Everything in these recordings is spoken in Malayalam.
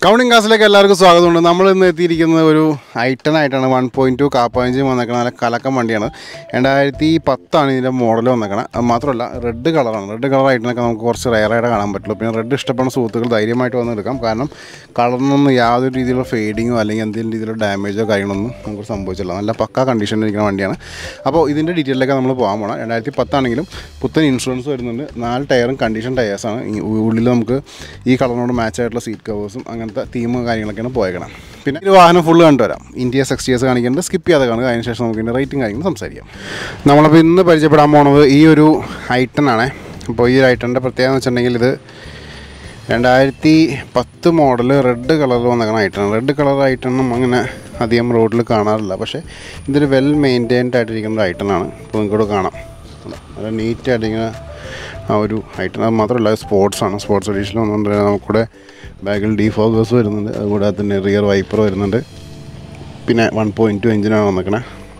കൗണ്ടിങ് ക്ലാസ്സിലേക്ക് എല്ലാവർക്കും സ്വാഗതമുണ്ട് നമ്മൾ ഇന്ന് എത്തിയിരിക്കുന്നത് ഒരു ഐട്ടൺ ആയിട്ടാണ് വൺ പോയിൻറ്റ് ടു കാപ്പഞ്ച് വന്നേക്കണ നല്ല കലക്കം വണ്ടിയാണ് രണ്ടായിരത്തി പത്താണ് ഇതിൻ്റെ മോഡൽ വന്നേക്കണം അത് മാത്രമല്ല റെഡ് കളറാണ് റെഡ് കളർ ഐറ്റനൊക്കെ നമുക്ക് കുറച്ച് റയറായിട്ട് കാണാൻ പറ്റുള്ളൂ പിന്നെ റെഡ് ഇഷ്ടപ്പെടുന്ന സുഹൃത്തുക്കൾ ധൈര്യമായിട്ട് വന്ന് എടുക്കാം കാരണം കളറിനൊന്നും യാതൊരു രീതിയിലുള്ള ഫെയ്ഡിങ്ങോ അല്ലെങ്കിൽ എന്തെങ്കിലും രീതിയിലുള്ള ഡാമേജോ കാര്യങ്ങളൊന്നും നമുക്ക് സംഭവിച്ചില്ല നല്ല പക്ക കണ്ടീഷനിൽ ഇരിക്കുന്ന വണ്ടിയാണ് അപ്പോൾ ഇതിൻ്റെ ഡീറ്റെയിലേക്ക് നമ്മൾ പോകാൻ പോകണം രണ്ടായിരത്തി പത്താണെങ്കിലും പുത്തൻ ഇൻഷുറൻസ് വരുന്നുണ്ട് നാല് ടയറും കണ്ടീഷൻ ടയേഴ്സാണ് ഉള്ളിൽ നമുക്ക് ഈ കളറിനോട് മാച്ച് ആയിട്ടുള്ള സീറ്റ് കവേഴ്സും അങ്ങനത്തെ തീമും കാര്യങ്ങളൊക്കെയാണ് പോയേക്കണം പിന്നെ ഒരു വാഹനം ഫുള്ള് കണ്ടുവരാം ഇന്ത്യ സിക്സ് ഇയേഴ്സ് കാണിക്കുന്നുണ്ട് സ്കിപ്പ് ചെയ്യാതെ കാണുക അതിന് ശേഷം നമുക്ക് ഇതിൻ്റെ റേറ്റും കാര്യങ്ങളും സംസാരിക്കാം നമ്മളപ്പോൾ ഇന്ന് പരിചയപ്പെടാൻ പോണത് ഈ ഒരു ഐട്ടൺ ആണ് അപ്പോൾ ഈ ഒരു ഐട്ടൻ്റെ പ്രത്യേകത എന്ന് വെച്ചിട്ടുണ്ടെങ്കിൽ ഇത് രണ്ടായിരത്തി പത്ത് മോഡൽ റെഡ് കളറിൽ വന്നേക്കണ ഐറ്റം റെഡ് കളർ ഐറ്റം അങ്ങനെ അധികം റോഡിൽ കാണാറില്ല പക്ഷേ ഇതൊരു വെൽ മെയിൻറ്റൈൻഡ് ആയിട്ടിരിക്കുന്ന ഒരു ഐറ്റമാണ് ഇപ്പോൾ നിങ്ങൾക്കിവിടെ കാണാം നല്ല നീറ്റായിട്ടിങ്ങനെ ആ ഒരു ഐറ്റം അത് മാത്രമല്ല സ്പോർട്സാണ് സ്പോർട്സ് എഡീഷനിൽ വന്നുകൊണ്ട് നമുക്കിവിടെ ബാഗിൽ ഡി ഫോഗേഴ്സ് വരുന്നുണ്ട് അതുകൂടാതെ തന്നെ റിയർ വൈപ്പർ വരുന്നുണ്ട് പിന്നെ വൺ പോയിൻറ്റ് ടു എഞ്ചിനാണ് വന്നിക്കണേ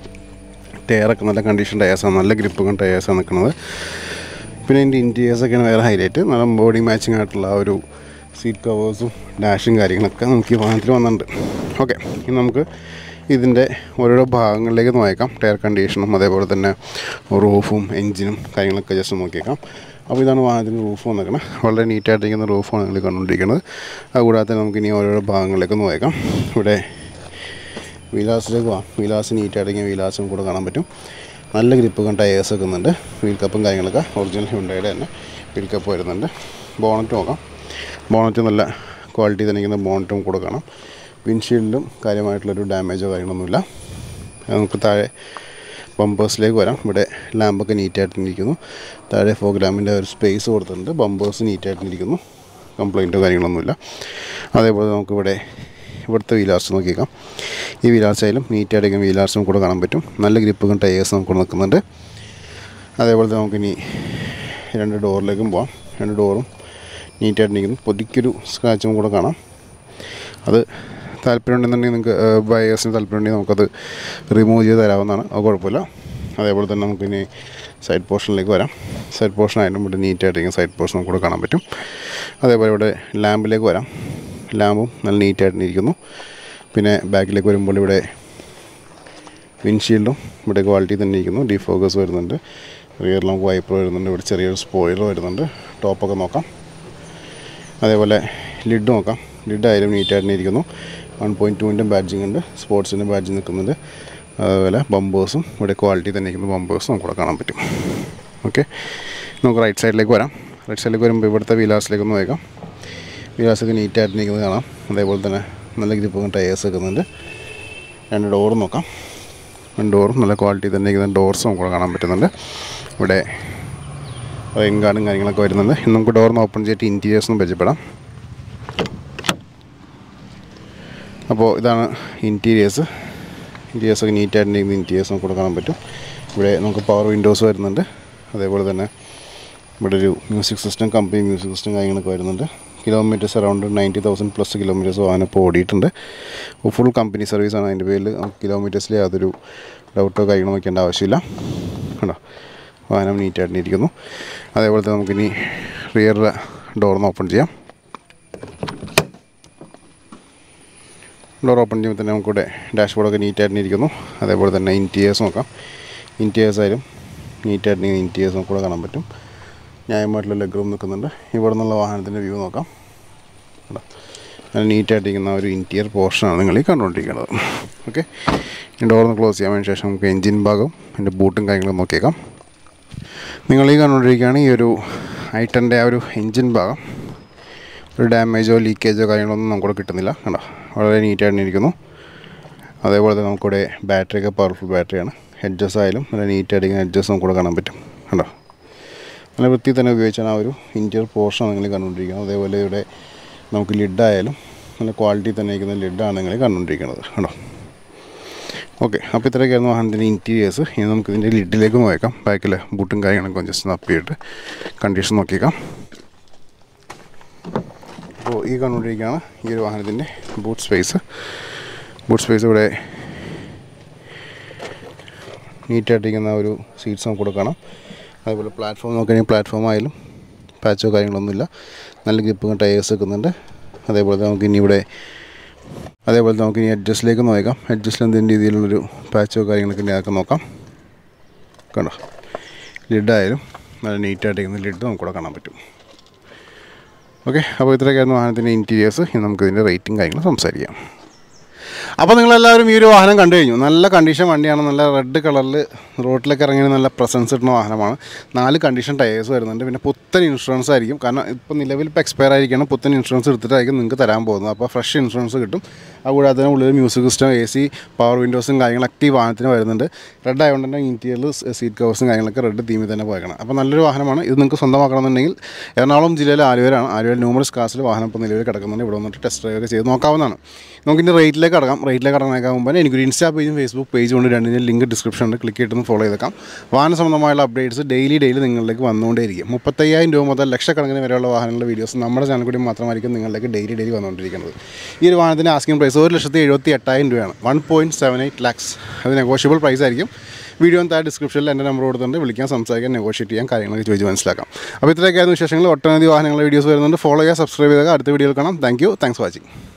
ടയറൊക്കെ നല്ല കണ്ടീഷൻ ടയേഴ്സാണ് നല്ല ഗ്രിപ്പും ടയേഴ്സാണ് നിൽക്കുന്നത് പിന്നെ ഇതിൻ്റെ ഇൻറ്റീരിയേഴ്സൊക്കെയാണ് വേറെ ഹൈലൈറ്റ് നല്ല ബോഡി മാച്ചിങ് ആയിട്ടുള്ള ആ ഒരു സീറ്റ് കവേഴ്സും ഡാഷും കാര്യങ്ങളൊക്കെ നമുക്ക് ഈ വാഹനത്തിൽ വന്നിട്ടുണ്ട് ഓക്കെ ഇനി നമുക്ക് ഇതിൻ്റെ ഓരോരോ ഭാഗങ്ങളിലേക്ക് നോക്കാം ടയർ കണ്ടീഷനും അതേപോലെ തന്നെ റൂഫും എഞ്ചിനും കാര്യങ്ങളൊക്കെ ജസ്റ്റ് നോക്കിയേക്കാം അപ്പോൾ ഇതാണ് വാഹനത്തിൻ്റെ റൂഫ് വന്നേക്കുന്നത് വളരെ നീറ്റായിട്ടിരിക്കുന്ന റൂഫാണ് നിങ്ങൾ കണ്ടുകൊണ്ടിരിക്കുന്നത് അതുകൂടാതെ തന്നെ നമുക്ക് ഇനി ഓരോരോ ഭാഗങ്ങളിലേക്ക് നോക്കാം ഇവിടെ വീലാസിലേക്ക് പോവാം വീലാസ് നീറ്റായിട്ടിരിക്കുന്ന വീലാസും കൂടെ കാണാൻ പറ്റും നല്ല ഗ്രിപ്പ് കണ്ട ടയേഴ്സ് വെക്കുന്നുണ്ട് വീൽ കപ്പും കാര്യങ്ങളൊക്കെ ഒറിജിനൽ ഹുണ്ടയുടെ തന്നെ വീൽ കപ്പ് വരുന്നുണ്ട് ബോണറ്റ് നോക്കാം ബോണറ്റ് നല്ല ക്വാളിറ്റി തന്നെ ഇരിക്കുന്ന ബോണറ്റും കൂടെ കാണാം വിൻഷീൽഡിലും കാര്യമായിട്ടുള്ളൊരു ഡാമേജോ കാര്യങ്ങളൊന്നുമില്ല അത് നമുക്ക് താഴെ ബമ്പേഴ്സിലേക്ക് വരാം ഇവിടെ ലാമ്പൊക്കെ നീറ്റായിട്ടിരിക്കുന്നു താഴെ ഫോഗ്രാമിൻ്റെ ഒരു സ്പേസ് കൊടുത്തിട്ടുണ്ട് ബമ്പേഴ്സ് നീറ്റായിട്ടിരിക്കുന്നു കംപ്ലൈൻറ്റോ കാര്യങ്ങളൊന്നുമില്ല അതേപോലെ നമുക്കിവിടെ ഇവിടുത്തെ വീലാർസ് നോക്കിയേക്കാം ഈ വീലാർസ് ആയാലും നീറ്റായിട്ടൊക്കെ വീലാർസും കൂടെ കാണാൻ പറ്റും നല്ല ഗ്രിപ്പും ടയേഴ്സും നമുക്ക് നിൽക്കുന്നുണ്ട് അതേപോലെ തന്നെ നമുക്കിനി രണ്ട് ഡോറിലേക്കും പോവാം രണ്ട് ഡോറും നീറ്റായിട്ട് നിൽക്കുന്നു പൊതിക്കൊരു സ്ക്രാച്ചും കൂടെ കാണാം അത് താല്പര്യം ഉണ്ടെന്നുണ്ടെങ്കിൽ നിങ്ങൾക്ക് ബയേഴ്സിന് താല്പര്യം ഉണ്ടെങ്കിൽ നമുക്കത് റിമൂവ് ചെയ്ത് തരാവുന്നതാണ് അത് കുഴപ്പമില്ല അതേപോലെ തന്നെ നമുക്കിനി സൈഡ് പോർഷനിലേക്ക് വരാം സൈഡ് പോർഷൻ ആയാലും ഇവിടെ നീറ്റായിട്ടിരിക്കും സൈഡ് പോർഷൻ നമുക്ക് കൂടെ കാണാൻ പറ്റും അതേപോലെ ഇവിടെ ലാമ്പിലേക്ക് വരാം ലാമ്പും നല്ല നീറ്റായിട്ട് ഇരിക്കുന്നു പിന്നെ ബാക്കിലേക്ക് വരുമ്പോൾ ഇവിടെ വിൻഷീൽഡും ഇവിടെ ക്വാളിറ്റി തന്നെ ഇരിക്കുന്നു ഡിഫോക്കസ് വരുന്നുണ്ട് റിയറിൽ നമുക്ക് വൈപ്പർ വരുന്നുണ്ട് ഇവിടെ ചെറിയൊരു സ്പോയിലർ വരുന്നുണ്ട് ടോപ്പൊക്കെ നോക്കാം അതേപോലെ ലിഡ് നോക്കാം ലിഡ് ആയാലും നീറ്റായിട്ട് തന്നെ ഇരിക്കുന്നു വൺ പോയിൻറ്റ് ടുവിൻ്റെ ബാഡ്ജിങ് ഉണ്ട് സ്പോർട്സിൻ്റെ ബാഡ്ജ് നിൽക്കുന്നുണ്ട് അതുപോലെ ബമ്പേഴ്സും ഇവിടെ ക്വാളിറ്റി തന്നെ ഇരിക്കുന്ന ബമ്പേഴ്സും നമുക്കിവിടെ കാണാൻ പറ്റും ഓക്കെ നമുക്ക് റൈറ്റ് സൈഡിലേക്ക് വരാം റൈറ്റ് സൈഡിലേക്ക് വരുമ്പോൾ ഇവിടുത്തെ വീലാസിലേക്ക് ഒന്ന് നോക്കാം വീലാസൊക്കെ നീറ്റായിട്ട് നിൽക്കുന്നത് കാണാം അതേപോലെ തന്നെ നല്ല ഗ്രിപ്പും ടയേഴ്സ് വെക്കുന്നുണ്ട് രണ്ട് ഡോറും നോക്കാം രണ്ട് ഡോറും നല്ല ക്വാളിറ്റി തന്നെ ഇരിക്കുന്ന ഡോർസും നമുക്ക് കാണാൻ പറ്റുന്നുണ്ട് ഇവിടെ റെയിൻ ഗാർഡും കാര്യങ്ങളൊക്കെ വരുന്നുണ്ട് ഇന്ന് നമുക്ക് ഡോറിന് ഓപ്പൺ ചെയ്തിട്ട് ഇൻറ്റീരിയേഴ്സും പരിചയപ്പെടാം അപ്പോൾ ഇതാണ് ഇൻറ്റീരിയേഴ്സ് ഇൻറ്റീരിയേഴ്സൊക്കെ നീറ്റായിട്ടിരിക്കുന്ന ഇൻറ്റീരിയേഴ്സ് നമുക്ക് കൂടെ കാണാൻ പറ്റും ഇവിടെ നമുക്ക് പവർ വിൻഡോസ് വരുന്നുണ്ട് അതേപോലെ തന്നെ ഇവിടെ ഒരു music system company music system കാര്യങ്ങളൊക്കെ വരുന്നുണ്ട് kilometres around ninety thousand plus kilometres വാഹനം ഇപ്പോൾ ഓടിയിട്ടുണ്ട് ഫുൾ കമ്പനി സർവീസാണ് അതിൻ്റെ പേരിൽ നമുക്ക് കിലോമീറ്റേഴ്സിൽ യാതൊരു ഡൗട്ടോ കാര്യങ്ങളോ വയ്ക്കേണ്ട ആവശ്യമില്ല കണ്ടോ വാഹനം നീറ്റായിട്ട് ഇരിക്കുന്നു അതേപോലെ തന്നെ നമുക്കിനി റിയർ ഡോറിന്ന് ഓപ്പൺ ചെയ്യാം ഡോർ ഓപ്പൺ ചെയ്യുമ്പോൾ തന്നെ നമുക്കിവിടെ ഡാഷ്ബോർഡൊക്കെ നീറ്റായിട്ട് ഇരിക്കുന്നു അതേപോലെ തന്നെ ഇൻറ്റീരിയേഴ്സ് നോക്കാം ഇൻറ്റീരിയേഴ്സ് ആയാലും നീറ്റായിട്ട് ഇൻറ്റീരിയേഴ്സ് നമുക്ക് കൂടെ കാണാൻ പറ്റും ന്യായമായിട്ടുള്ള ലെഗ് റൂം നിൽക്കുന്നുണ്ട് ഇവിടെ നിന്നുള്ള വാഹനത്തിൻ്റെ വ്യൂ നോക്കാം കേട്ടോ നല്ല നീറ്റായിട്ടിരിക്കുന്ന ഒരു ഇൻറ്റീരിയർ പോർഷനാണ് നിങ്ങൾ ഈ കണ്ടുകൊണ്ടിരിക്കുന്നത് ഓക്കെ ഈ ഡോറിന്ന് ക്ലോസ് ചെയ്യാൻ ശേഷം നമുക്ക് എൻജിൻ ഭാഗം അതിൻ്റെ ബൂട്ടും കാര്യങ്ങളും നോക്കിയേക്കാം നിങ്ങൾ ഈ കണ്ടുകൊണ്ടിരിക്കുകയാണ് ഈ ഒരു ഐറ്റൻ്റെ ആ ഒരു എൻജിൻ ഭാഗം ഒരു ഡാമേജോ ലീക്കേജോ കാര്യങ്ങളൊന്നും നമുക്കിവിടെ കിട്ടുന്നില്ല കണ്ടോ വളരെ നീറ്റായിട്ട് ഇരിക്കുന്നു അതേപോലെ തന്നെ നമുക്കിവിടെ ബാറ്ററിയൊക്കെ പവർഫുൾ ബാറ്ററിയാണ് ഹെഡ്ജസ് ആയാലും നല്ല നീറ്റായിട്ടിരിക്കുന്ന ഹെഡ്ജസ് നമുക്കിവിടെ കാണാൻ പറ്റും കണ്ടോ നല്ല വൃത്തി തന്നെ ഉപയോഗിച്ചാണ് ആ ഒരു ഇൻറ്റീരിയർ പോർഷൻ നിങ്ങൾ കണ്ടുകൊണ്ടിരിക്കുന്നത് അതേപോലെ ഇവിടെ നമുക്ക് ലിഡായാലും നല്ല ക്വാളിറ്റി തന്നെ ഇരിക്കുന്ന ലിഡാണ് നിങ്ങൾ കണ്ടുകൊണ്ടിരിക്കുന്നത് കണ്ടോ ഓക്കെ അപ്പോൾ ഇത്രയൊക്കെയായിരുന്നു വാഹനത്തിൻ്റെ ഇൻറ്റീരിയേഴ്സ് ഇനി നമുക്ക് ഇതിൻ്റെ ലിഡിലേക്ക് നോക്കാം ബാക്കിൽ ബൂട്ടും കാര്യങ്ങളൊക്കെ ജസ്റ്റ് ഒന്ന് അപ്പ് ചെയ്തിട്ട് കണ്ടീഷൻ നോക്കിയേക്കാം അപ്പോൾ ഈ കണ്ടുകൊണ്ടിരിക്കുകയാണ് ഈ ഒരു വാഹനത്തിൻ്റെ ബൂട്ട് സ്പേസ് ബൂട്ട് സ്പേസ് ഇവിടെ നീറ്റായിട്ടിരിക്കുന്ന ഒരു സീറ്റ്സ് നമുക്ക് കൂടെ കാണാം അതേപോലെ പ്ലാറ്റ്ഫോം നോക്കുകയാണെങ്കിൽ പ്ലാറ്റ്ഫോം ആയാലും പാച്ചോ കാര്യങ്ങളൊന്നുമില്ല നല്ല ഗ്രിപ്പും ടയേഴ്സ് വെക്കുന്നുണ്ട് അതേപോലെ തന്നെ നമുക്ക് ഇനി ഇവിടെ അതേപോലെ നമുക്ക് ഇനി അഡ്ജസ്റ്റിലേക്ക് നോക്കാം അഡ്ജസ്റ്റിൽ എന്തെങ്കിലും രീതിയിലുള്ളൊരു പാച്ചോ കാര്യങ്ങളൊക്കെ ഉണ്ടെങ്കിൽ അതൊക്കെ നോക്കാം കണ്ടോ ലിഡായാലും നല്ല നീറ്റായിട്ടിരിക്കുന്ന ലിഡ് നമുക്കിവിടെ കാണാൻ പറ്റും ഓക്കെ അപ്പോൾ ഇത്രയൊക്കെയായിരുന്നു വാഹനത്തിൻ്റെ ഇൻറ്റീരിയേഴ്സ് ഇനി നമുക്ക് ഇതിൻ്റെ റേറ്റും കാര്യങ്ങളും സംസാരിക്കാം അപ്പോൾ നിങ്ങളെല്ലാവരും ഈ ഒരു വാഹനം കണ്ടു കഴിഞ്ഞു നല്ല കണ്ടീഷൻ വണ്ടിയാണ് നല്ല റെഡ് കളറിൽ റോഡിലേക്ക് ഇറങ്ങിയ നല്ല പ്രസൻസ് കിട്ടുന്ന വാഹനമാണ് നാല് കണ്ടീഷൻ ടയേഴ്സ് വരുന്നുണ്ട് പിന്നെ പുത്തൻ ഇൻഷുറൻസ് ആയിരിക്കും കാരണം ഇപ്പോൾ നിലവിൽ ഇപ്പോൾ എക്സ്പയർ ആയിരിക്കണം പുത്തൻ ഇൻഷുറൻസ് എടുത്തിട്ടായിരിക്കും നിങ്ങൾക്ക് തരാൻ പോകുന്നത് അപ്പോൾ ഫ്രഷ് ഇൻഷുറൻസ് കിട്ടും അതുകൂടാതെ തന്നെ ഉള്ളിൽ music system A C power വിൻഡോസും കാര്യങ്ങളൊക്കെ ഈ വാഹനത്തിന് വരുന്നുണ്ട് റെഡ് ആയതുകൊണ്ട് തന്നെ ഇൻറ്റീരിയൽ സീറ്റ് കവേഴ്സും കാര്യങ്ങളൊക്കെ റെഡ് തീമിൽ തന്നെ പോയേക്കണം അപ്പോൾ നല്ലൊരു വാഹനമാണ് ഇത് നിങ്ങൾക്ക് സ്വന്തമാക്കണമെന്നുണ്ടെങ്കിൽ എറണാകുളം ജില്ലയിലെ ആലുവയിലാണ് ആലുവയിൽ ന്യൂമറസ് കാസിൽ വാഹനം ഇപ്പോൾ നിലവിൽ കിടക്കുന്നുണ്ട് ഇവിടെ വന്നിട്ട് ടെസ്റ്റ് ഡ്രൈവ് ഒക്കെ ചെയ്ത് നോക്കാവുന്നതാണ് നമുക്കിൻ്റെ റേറ്റിലേക്ക് കടക്കാം റേറ്റിലേക്ക് കടക്കാനൊക്കെ മുമ്പ് എനിക്കൊരു ഇൻസ്റ്റാ പേജും ഫേസ്ബുക്ക് പേജും കൊണ്ട് രണ്ടിൻ്റെ ലിങ്ക് ഡിസ്ക്രിപ്ഷനിൽ ക്ലിക്ക് ചെയ്തിട്ട് ഫോളോ ചെയ്തേക്കാം വാഹന സംബന്ധമായുള്ള അപ്ഡേറ്റ്സ് ഡെയിലി ഡെയിലി നിങ്ങളിലേക്ക് വന്നുകൊണ്ടേയിരിക്കും മുപ്പത്തയ്യായിരം രൂപ മുതൽ ലക്ഷക്കണക്കിന് വരെയുള്ള വാഹനങ്ങളുടെ വീഡിയോസ് നമ്മുടെ ചാനൽ കൂടി മാത്രമായിരിക്കും നിങ്ങളിലേക്ക് ഡെയിലി ഡെയിലി വന്നുകൊണ്ടിരിക്കുന്നത് ഈ ഒരു വാഹനത്തിൻ്റെ ആസ്കിംഗ് പ്രൈസ് ഒരു ലക്ഷത്തി എഴുപത്തി എട്ടായിരം രൂപയാണ് one point seven eight lakhs അത് നെഗോഷ്യബിൾ പ്രൈസ് ആയിരിക്കും വീഡിയോ താഴെ ഡിസ്ക്രിപ്ഷനിൽ എൻ്റെ നമ്പർ കൊടുത്തിട്ടുണ്ട് വിളിക്കാൻ സംസാരിക്കാൻ നെഗോഷിയേറ്റ് ചെയ്യാൻ കാര്യങ്ങളൊക്കെ ചോദിച്ച് മനസ്സിലാക്കാം അപ്പോൾ ഇത്രയൊക്കെയായിരുന്നു വിശേഷങ്ങൾ ഒട്ടനവധി വാഹനങ്ങളുടെ വീഡിയോസ് വരുന്നുണ്ട് ഫോളോ ചെയ്യുക സബ്സ്ക്രൈബ് ചെയ്യുക അടുത്ത വീഡിയോയിൽ കാണാം താങ്ക് യു താങ്ക്സ് വാച്ചിങ്